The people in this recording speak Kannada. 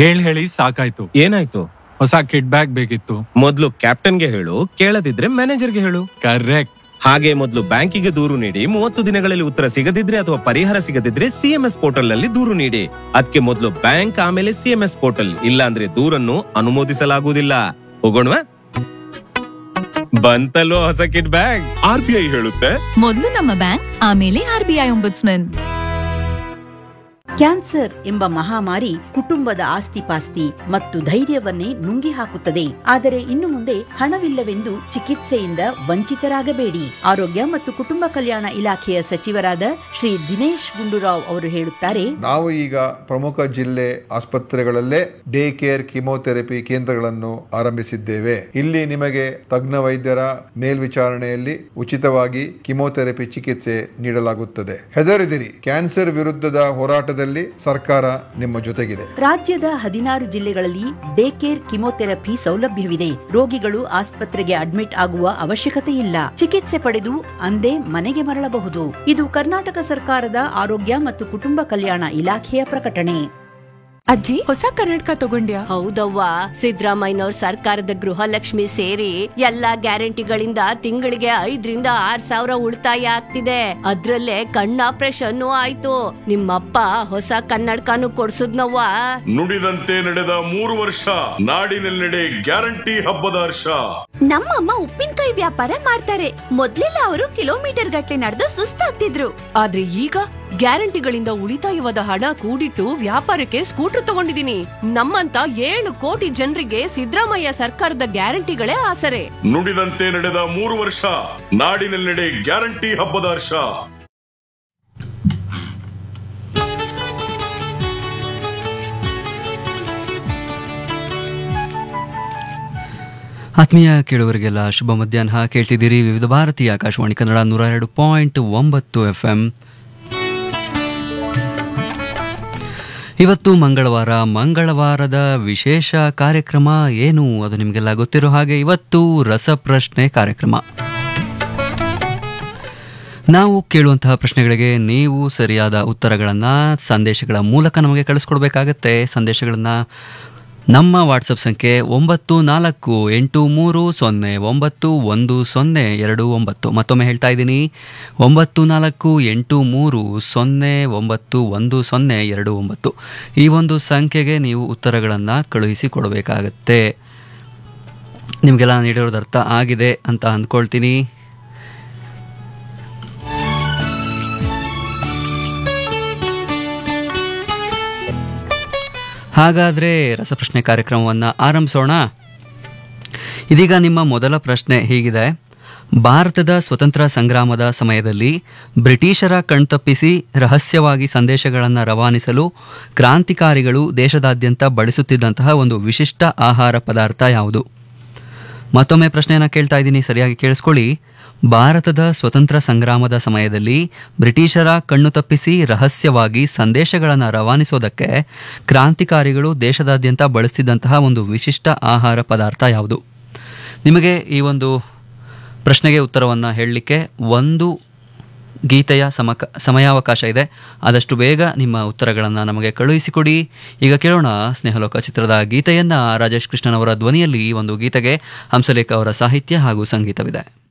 ಹೇಳ್ ಹೇಳಿ ಸಾಕಾಯ್ತು ಏನಾಯ್ತು ಹೊಸ ಕಿಡ್ ಬ್ಯಾಗ್ ಬೇಕಿತ್ತು ಮೊದ್ಲು ಕ್ಯಾಪ್ಟನ್ಗೆ ಹೇಳು ಕೇಳದಿದ್ರೆ ಮ್ಯಾನೇಜರ್ಗೆ ಹೇಳು ಕರೆಕ್ಟ್ ಹಾಗೆ ಮೊದಲು ಬ್ಯಾಂಕಿಗೆ ದೂರು ನೀಡಿ ಮೂವತ್ತು ದಿನಗಳಲ್ಲಿ ಉತ್ತರ ಸಿಗದಿದ್ರೆ ಅಥವಾ ಪರಿಹಾರ ಸಿಗದಿದ್ರೆ ಸಿಎಂಎಸ್ ಪೋರ್ಟಲ್ ನಲ್ಲಿ ದೂರು ನೀಡಿ ಅದಕ್ಕೆ ಮೊದಲು ಬ್ಯಾಂಕ್ ಆಮೇಲೆ ಸಿಎಂಎಸ್ ಪೋರ್ಟಲ್ ಇಲ್ಲ ಅಂದ್ರೆ ದೂರನ್ನು ಅನುಮೋದಿಸಲಾಗುವುದಿಲ್ಲ ಹೋಗೋಣವಾ ಬಂತಲ್ಲೋ ಹೊಸ kit bag R B I ಹೇಳುತ್ತೆ ಮೊದಲು ನಮ್ಮ ಬ್ಯಾಂಕ್ ಆಮೇಲೆ R B I ombudsman cancer ಎಂಬ ಮಹಾಮಾರಿ ಕುಟುಂಬದ ಆಸ್ತಿಪಾಸ್ತಿ ಮತ್ತು ಧೈರ್ಯವನ್ನೇ ನುಂಗಿ ಹಾಕುತ್ತದೆ ಆದರೆ ಇನ್ನು ಮುಂದೆ ಹಣವಿಲ್ಲವೆಂದು ಚಿಕಿತ್ಸೆಯಿಂದ ವಂಚಿತರಾಗಬೇಡಿ ಆರೋಗ್ಯ ಮತ್ತು ಕುಟುಂಬ ಕಲ್ಯಾಣ ಇಲಾಖೆಯ ಸಚಿವರಾದ ಶ್ರೀ ದಿನೇಶ್ ಗುಂಡೂರಾವ್ ಅವರು ಹೇಳುತ್ತಾರೆ ನಾವು ಈಗ ಪ್ರಮುಖ ಜಿಲ್ಲೆ ಆಸ್ಪತ್ರೆಗಳಲ್ಲೇ ಡೇ ಕೇರ್ ಕಿಮೋಥೆರಪಿ ಕೇಂದ್ರಗಳನ್ನು ಆರಂಭಿಸಿದ್ದೇವೆ ಇಲ್ಲಿ ನಿಮಗೆ ತಜ್ಞ ವೈದ್ಯರ ಮೇಲ್ವಿಚಾರಣೆಯಲ್ಲಿ ಉಚಿತವಾಗಿ ಕಿಮೋಥೆರಪಿ ಚಿಕಿತ್ಸೆ ನೀಡಲಾಗುತ್ತದೆ ಹೆದರಿದಿರಿ ಕ್ಯಾನ್ಸರ್ ವಿರುದ್ಧದ ಹೋರಾಟದಲ್ಲಿ ಸರ್ಕಾರ ನಿಮ್ಮ ಜೊತೆಗಿದೆ ರಾಜ್ಯದ ಹದಿನಾರು ಜಿಲ್ಲೆಗಳಲ್ಲಿ ಡೇ ಕೇರ್ ಕಿಮೋಥೆರಪಿ ಸೌಲಭ್ಯವಿದೆ ರೋಗಿಗಳು ಆಸ್ಪತ್ರೆಗೆ ಅಡ್ಮಿಟ್ ಆಗುವ ಅವಶ್ಯಕತೆ ಇಲ್ಲ ಚಿಕಿತ್ಸೆ ಪಡೆದು ಅಂದೇ ಮನೆಗೆ ಮರಳಬಹುದು ಇದು ಕರ್ನಾಟಕ ಸರ್ಕಾರದ ಆರೋಗ್ಯ ಮತ್ತು ಕುಟುಂಬ ಕಲ್ಯಾಣ ಇಲಾಖೆಯ ಪ್ರಕಟಣೆ ಅಜ್ಜಿ ಹೊಸ ಕನ್ನಡಕ ತಗೊಂಡ್ಯಾ ಹೌದವ್ವ ಸಿದ್ದರಾಮಯ್ಯನವ್ರ ಸರ್ಕಾರದ ಗೃಹಲಕ್ಷ್ಮಿ ಸೇರಿ ಎಲ್ಲಾ ಗ್ಯಾರಂಟಿಗಳಿಂದ ತಿಂಗಳಿಗೆ ಐದರಿಂದ ಆರ್ ಸಾವಿರ ಉಳಿತಾಯ ಆಗ್ತಿದೆ ಅದ್ರಲ್ಲೇ ಕಣ್ಣ ಆಪರೇಷನ್ ಆಯ್ತು ನಿಮ್ಮಪ್ಪ ಹೊಸ ಕನ್ನಡಕನು ಕೊಡ್ಸುದ್ನವ್ವ ನುಡಿದಂತೆ ನಡೆದ ಮೂರು ವರ್ಷ ನಾಡಿನೆಲ್ಲೆಡೆ ಗ್ಯಾರಂಟಿ ಹಬ್ಬದ ಹರ್ಷ ನಮ್ಮಮ್ಮ ಉಪ್ಪಿನಕಾಯಿ ವ್ಯಾಪಾರ ಮಾಡ್ತಾರೆ ಮೊದ್ಲೆಲ್ಲ ಅವರು ಕಿಲೋಮೀಟರ್ ಗಟ್ಟಲೆ ನಡೆದು ಸುಸ್ತಾಗ್ತಿದ್ರು ಆದ್ರೆ ಈಗ ಗ್ಯಾರಂಟಿಗಳಿಂದ ಉಳಿತಾಯವಾದ ಹಣ ಕೂಡಿಟ್ಟು ವ್ಯಾಪಾರಕ್ಕೆ ಸ್ಕೂಟರ್ ತಗೊಂಡಿದೀನಿ ನಮ್ಮಂತ ಏಳು ಕೋಟಿ ಜನರಿಗೆ ಸಿದ್ದರಾಮಯ್ಯ ಸರ್ಕಾರದ ಗ್ಯಾರಂಟಿಗಳೇ ಆಸರೆ ನುಡಿದಂತೆ ನಡೆದ ಮೂರು ವರ್ಷ ನಾಡಿನೆಲ್ಲೆಡೆ ಗ್ಯಾರಂಟಿ ಹಬ್ಬದ ಹರ್ಷ ಆತ್ಮೀಯ ಕೇಳುವರಿಗೆಲ್ಲ ಶುಭ ಮಧ್ಯಾಹ್ನ ಕೇಳ್ತಿದ್ದೀರಿ ವಿವಿಧ ಭಾರತೀಯ ಆಕಾಶವಾಣಿ ಕನ್ನಡ ನೂರ ಎರಡು ಪಾಯಿಂಟ್ ಒಂಬತ್ತು ಎಫ್ ಎಂ ಇವತ್ತು ಮಂಗಳವಾರ ಮಂಗಳವಾರದ ವಿಶೇಷ ಕಾರ್ಯಕ್ರಮ ಏನು ಅದು ನಿಮಗೆಲ್ಲ ಗೊತ್ತಿರೋ ಹಾಗೆ ಇವತ್ತು ರಸಪ್ರಶ್ನೆ ಕಾರ್ಯಕ್ರಮ ನಾವು ಕೇಳುವಂತಹ ಪ್ರಶ್ನೆಗಳಿಗೆ ನೀವು ಸರಿಯಾದ ಉತ್ತರಗಳನ್ನು ಸಂದೇಶಗಳ ಮೂಲಕ ನಮಗೆ ಕಳಿಸ್ಕೊಡ್ಬೇಕಾಗತ್ತೆ ಸಂದೇಶಗಳನ್ನು ನಮ್ಮ ವಾಟ್ಸಪ್ ಸಂಖ್ಯೆ ಒಂಬತ್ತು ನಾಲ್ಕು ಎಂಟು ಮೂರು ಸೊನ್ನೆ ಒಂಬತ್ತು ಒಂದು ಸೊನ್ನೆ ಎರಡು ಒಂಬತ್ತು ಮತ್ತೊಮ್ಮೆ ಹೇಳ್ತಾ ಇದ್ದೀನಿ ಒಂಬತ್ತು ನಾಲ್ಕು ಎಂಟು ಮೂರು ಸೊನ್ನೆ ಒಂಬತ್ತು ಒಂದು ಸೊನ್ನೆ ಎರಡು ಒಂಬತ್ತು ಈ ಒಂದು ಸಂಖ್ಯೆಗೆ ನೀವು ಉತ್ತರಗಳನ್ನು ಕಳುಹಿಸಿ ಕೊಡಬೇಕಾಗತ್ತೆ ನಿಮಗೆಲ್ಲ ನೀಡಿರೋದು ಅರ್ಥ ಆಗಿದೆ ಅಂತ ಅಂದ್ಕೊಳ್ತೀನಿ ಹಾಗಾದರೆ ರಸಪ್ರಶ್ನೆ ಕಾರ್ಯಕ್ರಮವನ್ನು ಆರಂಭಿಸೋಣ ಇದೀಗ ನಿಮ್ಮ ಮೊದಲ ಪ್ರಶ್ನೆ ಹೀಗಿದೆ ಭಾರತದ ಸ್ವತಂತ್ರ ಸಂಗ್ರಾಮದ ಸಮಯದಲ್ಲಿ ಬ್ರಿಟಿಷರ ಕಣ್ತಪ್ಪಿಸಿ ರಹಸ್ಯವಾಗಿ ಸಂದೇಶಗಳನ್ನು ರವಾನಿಸಲು ಕ್ರಾಂತಿಕಾರಿಗಳು ದೇಶದಾದ್ಯಂತ ಬಳಸುತ್ತಿದ್ದಂತಹ ಒಂದು ವಿಶಿಷ್ಟ ಆಹಾರ ಪದಾರ್ಥ ಯಾವುದು ಮತ್ತೊಮ್ಮೆ ಪ್ರಶ್ನೆಯನ್ನು ಕೇಳ್ತಾ ಇದ್ದೀನಿ ಸರಿಯಾಗಿ ಕೇಳಿಸ್ಕೊಳ್ಳಿ ಭಾರತದ ಸ್ವತಂತ್ರ ಸಂಗ್ರಾಮದ ಸಮಯದಲ್ಲಿ ಬ್ರಿಟಿಷರ ಕಣ್ಣು ತಪ್ಪಿಸಿ ರಹಸ್ಯವಾಗಿ ಸಂದೇಶಗಳನ್ನು ರವಾನಿಸೋದಕ್ಕೆ ಕ್ರಾಂತಿಕಾರಿಗಳು ದೇಶದಾದ್ಯಂತ ಬಳಸ್ತಿದ್ದಂತಹ ಒಂದು ವಿಶಿಷ್ಟ ಆಹಾರ ಪದಾರ್ಥ ಯಾವುದು ನಿಮಗೆ ಈ ಒಂದು ಪ್ರಶ್ನೆಗೆ ಉತ್ತರವನ್ನು ಹೇಳಲಿಕ್ಕೆ ಒಂದು ಗೀತೆಯ ಸಮಕ ಸಮಯಾವಕಾಶ ಇದೆ ಆದಷ್ಟು ಬೇಗ ನಿಮ್ಮ ಉತ್ತರಗಳನ್ನು ನಮಗೆ ಕಳುಹಿಸಿಕೊಡಿ ಈಗ ಕೇಳೋಣ ಸ್ನೇಹಲೋಕ ಚಿತ್ರದ ಗೀತೆಯನ್ನು ರಾಜೇಶ್ ಕೃಷ್ಣನ್ ಅವರ ಧ್ವನಿಯಲ್ಲಿ ಈ ಒಂದು ಗೀತೆಗೆ ಹಂಸಲೇಖ ಅವರ ಸಾಹಿತ್ಯ ಹಾಗೂ ಸಂಗೀತವಿದೆ